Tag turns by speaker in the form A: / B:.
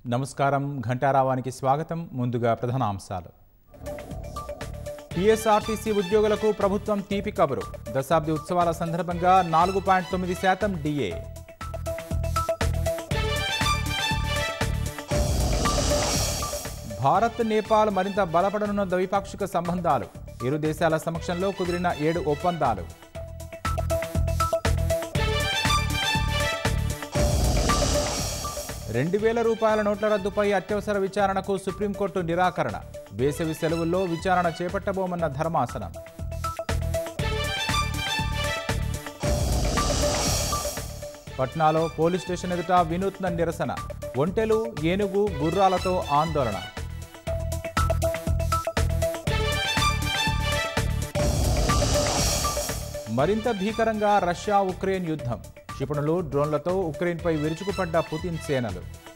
A: నమస్కారం ఘంటారావానికి స్వాగతం ముందుగా ప్రధానాంశాలు టీఎస్ఆర్టీసీ ఉద్యోగులకు ప్రభుత్వం తీపి కబురు దశాబ్ది ఉత్సవాల సందర్భంగా నాలుగు పాయింట్ తొమ్మిది శాతం డిఏ భారత్ నేపాల్ మరింత బలపడనున్న ద్వైపాక్షిక సంబంధాలు ఇరు దేశాల సమక్షంలో కుదిరిన ఏడు ఒప్పందాలు రెండు వేల రూపాయల నోట్ల రద్దుపై అత్యవసర విచారణకు సుప్రీంకోర్టు నిరాకరణ వేసవి సెలవుల్లో విచారణ చేపట్టబోమన్న ధర్మాసనం పట్నాలో పోలీస్ స్టేషన్ ఎదుట వినూత్న నిరసన ఒంటెలు ఏనుగు గుర్రాలతో ఆందోళన మరింత భీకరంగా రష్యా ఉక్రెయిన్ యుద్ధం క్షిపణులు డ్రోన్లతో ఉక్రెయిన్పై విరుచుకుపడ్డ పుతిన్ సేనలు